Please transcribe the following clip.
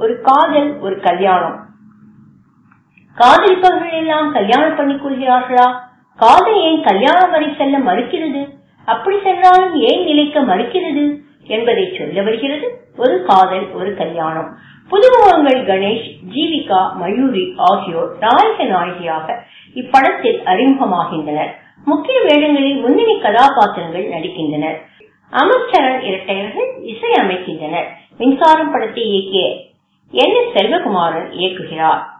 ஒரு காதல் ஒரு கல்யாணம் காதலிப்பவர்கள் எல்லாம் கல்யாணம் பண்ணிக் கொள்கிறார்களா காதல் ஏன் கல்யாணம் வரை செல்ல மறுக்கிறது அப்படி சென்றாலும் ஏன் நிலைக்க மறுக்கிறது என்பதை சொல்ல வருகிறது ஒரு காதல் ஒரு கல்யாணம் புதுமுகங்கள் கணேஷ் ஜீவிகா மயூரி ஆகியோர் நாயக நாயகியாக இப்படத்தில் அறிமுகமாகின்றனர் முக்கிய வேடங்களில் முன்னணி கதாபாத்திரங்கள் நடிக்கின்றனர் அமர்ச்சரன் இரட்டையர்கள் இசை அமைக்கின்றனர் மின்சாரம் படத்தை இயக்கிய என் எஸ் செல்வகுமாரன் இயக்குகிறார்